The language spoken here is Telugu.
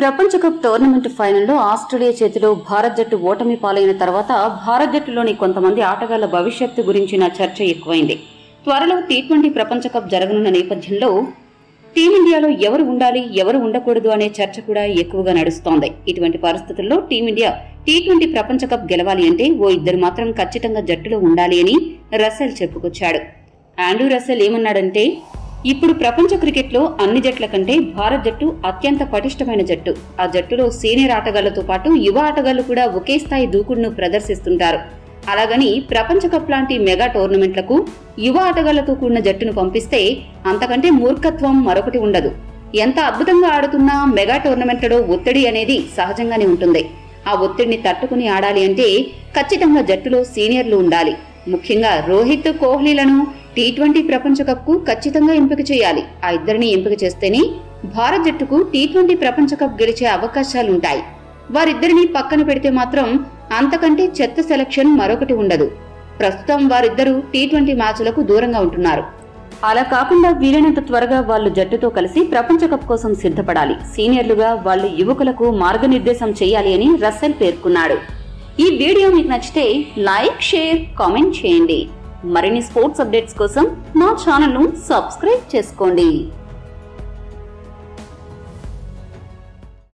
ప్రపంచ కప్ టోర్నమెంట్ ఫైనల్లో ఆస్ట్రేలియా చేతిలో భారత్ జట్టు ఓటమి పాలైన తర్వాత భారత్ జట్టులోని కొంతమంది ఆటగాళ్ల భవిష్యత్తు గురించిన చర్చ ఎక్కువైంది త్వరలో టీ ట్వంటీ ప్రపంచ కప్ జరగనున్న నేపథ్యంలో టీమిండియాలో ఎవరు ఉండాలి ఎవరు ఉండకూడదు అనే చర్చ కూడా ఎక్కువగా నడుస్తోంది ఇటువంటి పరిస్థితుల్లో టీమిండియా టీ ట్వంటీ ప్రపంచ కప్ గెలవాలి అంటే ఓ ఇద్దరు మాత్రం ఖచ్చితంగా జట్టులో ఉండాలి అని రసెల్ చెప్పుకొచ్చాడు ఆండ్రూ రసెల్ ఏమన్నాడంటే ఇప్పుడు ప్రపంచ క్రికెట్లో అన్ని జట్ల కంటే భారత్ జట్టు అత్యంత పటిష్టమైన జట్టు ఆ జట్టులో సీనియర్ ఆటగాళ్లతో పాటు యువ ఆటగాళ్లు కూడా ఒకే స్థాయి దూకుడును ప్రదర్శిస్తుంటారు అలాగని ప్రపంచ కప్ లాంటి మెగా టోర్నమెంట్లకు యువ ఆటగాళ్లతో కూడిన జట్టును పంపిస్తే అంతకంటే మూర్ఖత్వం మరొకటి ఉండదు ఎంత అద్భుతంగా ఆడుతున్నా మెగా టోర్నమెంట్లలో ఒత్తిడి అనేది సహజంగానే ఉంటుంది ఆ ఒత్తిడిని తట్టుకుని ఆడాలి అంటే ఖచ్చితంగా జట్టులో సీనియర్లు ఉండాలి ముఖ్యంగా రోహిత్ కోహ్లీలను టీ ట్వంటీ ప్రపంచ కప్ కు ఖచ్చితంగా ఎంపిక చేయాలి ఆ ఇద్దరిని ఎంపిక చేస్తేనే భారత్ జట్టుకు టీ ట్వంటీ ప్రపంచ కప్ గెలిచే అవకాశాలుంటాయి వారిద్దరిని పక్కన పెడితే మాత్రం అంతకంటే చెత్త సెలక్షన్ మరొకటి ఉండదు ప్రస్తుతం వారిద్దరూ టీ ట్వంటీ మ్యాచ్లకు దూరంగా ఉంటున్నారు అలా కాకుండా వీలైనంత త్వరగా వాళ్ళు జట్టుతో కలిసి ప్రపంచ కప్ కోసం సిద్ధపడాలి సీనియర్లుగా వాళ్ళు యువకులకు మార్గనిర్దేశం చేయాలి అని రస్సెల్ పేర్కొన్నాడు ఈ వీడియో మీకు నచ్చితే లైక్ షేర్ కామెంట్ చేయండి మరిన్ని స్పోర్ట్స్ అప్డేట్స్ కోసం మా ఛానల్ను సబ్స్క్రైబ్ చేసుకోండి